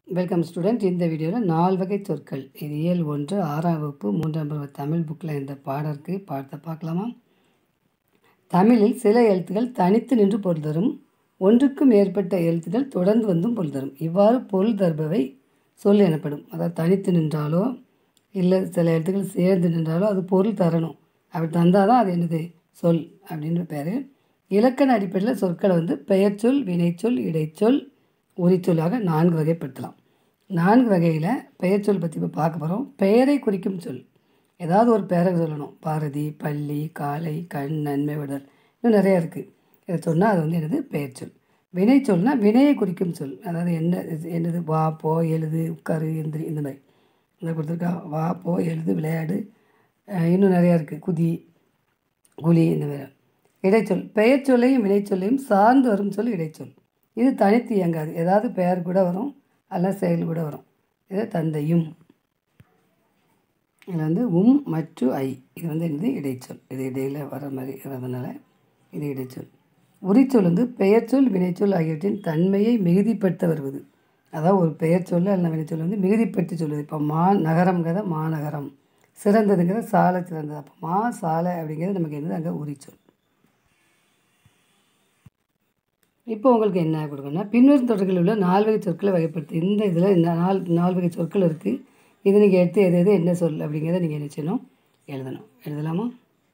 welcome student இந்த வீடியோவில் நால் வகை சொற்கள் இது இயல் ஒன்று ஆறாம் வகுப்பு மூன்றாம் பருவ தமிழ் புக்கில் இந்த பாடம் இருக்குது பாடத்தை பார்க்கலாமா தமிழில் சில எழுத்துக்கள் தனித்து நின்று பொருள் தரும் ஒன்றுக்கும் மேற்பட்ட எழுத்துக்கள் தொடர்ந்து வந்தும் பொருள் தரும் இவ்வாறு பொருள் தருபவை சொல் எனப்படும் அதாவது தனித்து நின்றாலோ இல்லை சில எழுத்துக்கள் சேர்ந்து நின்றாலோ அது பொருள் தரணும் அப்படி தந்தால் தான் அது என்னது சொல் அப்படின்ற பேர் இலக்கண அடிப்படையில் சொற்களை வந்து பெயர்ச்சொல் வினைச்சொல் இடைச்சொல் உரிச்சொல்லாக நான்கு வகைப்படுத்தலாம் நான்கு வகையில் பெயர்ச்சொல் பற்றி இப்போ பார்க்க போகிறோம் பெயரை குறிக்கும் சொல் ஏதாவது ஒரு பெயரை சொல்லணும் பாரதி பள்ளி காலை கண் நன்மை விடல் இன்னும் நிறையா இருக்குது இதை சொன்னால் அது வந்து என்னது பெயர்ச்சொல் வினைச்சொல்னா வினையை குறிக்கும் சொல் அதாவது என்ன இது என்னது வா போ எழுது உட்காரு எந்திரி இந்த மாதிரி இந்த கொடுத்துருக்கா வா போ எழுது விளையாடு அஹ் இன்னும் நிறையா இருக்குது குதி குழி இந்த மாதிரி இடைச்சொல் பெயர் சொல்லையும் வினைச்சொல்லையும் சார்ந்து வரும் சொல் இடைச்சொல் இது தனித்து இயங்காது ஏதாவது பெயர் கூட வரும் அல்ல செயல் கூட வரும் இது தந்தையும் இதில் வந்து உம் மற்றும் ஐ இது வந்து என்னது இடைச்சொல் இது இடையில் வர மாதிரி வரதுனால இது இடைச்சொல் உரிச்சொல் வந்து பெயர்ச்சொல் வினைச்சொல் ஆகியவற்றின் தன்மையை மிகுதிப்படுத்த வருவது அதாவது ஒரு பெயர் சொல் அல்ல வினைச்சொல் வந்து மிகுதிப்படுத்தி சொல்லுது இப்போ மா நகரம்ங்கிறத மாநகரம் சிறந்ததுங்கிறத சாலை சிறந்தது அப்போ மா சாலை அப்படிங்கிறது நமக்கு என்னது அங்கே உரிச்சொல் இப்போ உங்களுக்கு என்ன கொடுக்கணும்னா பின்வரும் தொடர்களில் உள்ள நால் வகை சொற்களை வகைப்படுத்தி இந்த இதில் இந்த நாலு நாலு வகை சொற்கள் இருக்குது இது நீங்கள் எடுத்து எது எது என்ன சொல் அப்படிங்கிறத நீங்கள் என்ன செய்யணும் எழுதணும் எழுதலாமா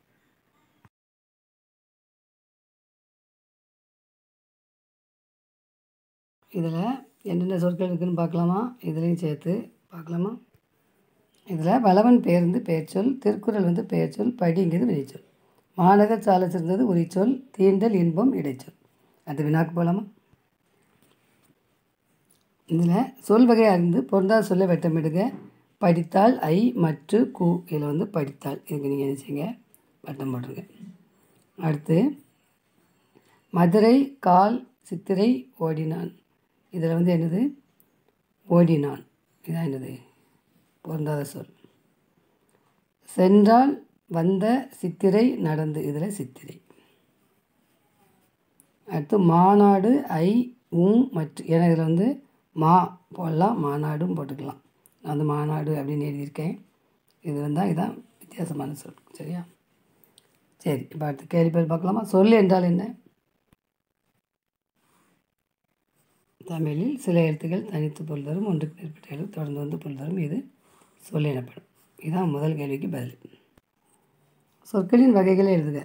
இதில் என்னென்ன சொற்கள் இருக்குதுன்னு பார்க்கலாமா இதுலேயும் சேர்த்து பார்க்கலாமா இதில் வளவன் பேருந்து பெயர்ச்சொல் திருக்குறள் வந்து பெயர்ச்சொல் படிங்கிறது வினைச்சொல் மாநகர் சாலை சிறந்தது உரிச்சொல் தீண்டல் இன்பம் இடைச்சொல் அது வினாக்கு போகலாமா இதில் சொல் வகை அறிந்து பொருந்தாத சொல்ல வட்டமிடுக படித்தால் ஐ மற்று கு இதில் வந்து படித்தால் இதுக்கு நீங்கள் என்ன செய்யுங்க வட்டம் போட்டுருங்க அடுத்து மதுரை கால் சித்திரை ஓடினான் இதில் வந்து என்னது ஓடினான் இதான் என்னது பொருந்தாத சொல் சென்றால் வந்த சித்திரை நடந்து இதில் சித்திரை அடுத்து மாநாடு ஐ உம் மற்றும் ஏன்னா இதில் வந்து மா போடலாம் மாநாடும் போட்டுக்கலாம் நான் வந்து மாநாடு அப்படின்னு எழுதியிருக்கேன் இது வந்தால் இதான் வித்தியாசமான சொல் சரியா சரி இப்போ அடுத்து கேள்வி பேர் பார்க்கலாமா சொல் என்றால் என்ன தமிழில் சில எழுத்துக்கள் தனித்து பொருள் தரும் ஒன்றுக்கு மேற்பட்ட எழுத்து தொடர்ந்து வந்து பொருள் தரும் இது சொல் எனப்படும் இதுதான் முதல் கேள்விக்கு பதில் சொற்களின் வகைகளை எழுதுக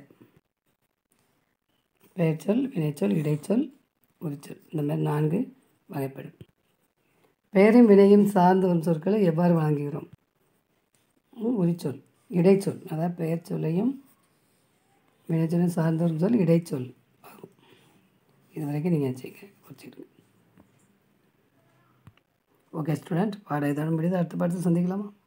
பெயர்ச்சொல் வினைச்சொல் இடைச்சொல் உரிச்சொல் இந்த மாதிரி நான்கு வகைப்படும் பெயரும் வினையும் சார்ந்து வரும் சொற்களை எவ்வாறு வழங்குகிறோம் ம், உரிச்சொல் இடைச்சொல் அதாவது பெயர் சொல்லையும் வினைச்சொல்லையும் சார்ந்து வரும் சொல் இடைச்சொல் ஆகும் இது வரைக்கும் நீங்கள் வச்சுக்க குறிச்சிடுங்க ஓகே ஸ்டூடெண்ட் பாடம் இதோட முடியுது அடுத்த பாடத்தை சந்திக்கலாமா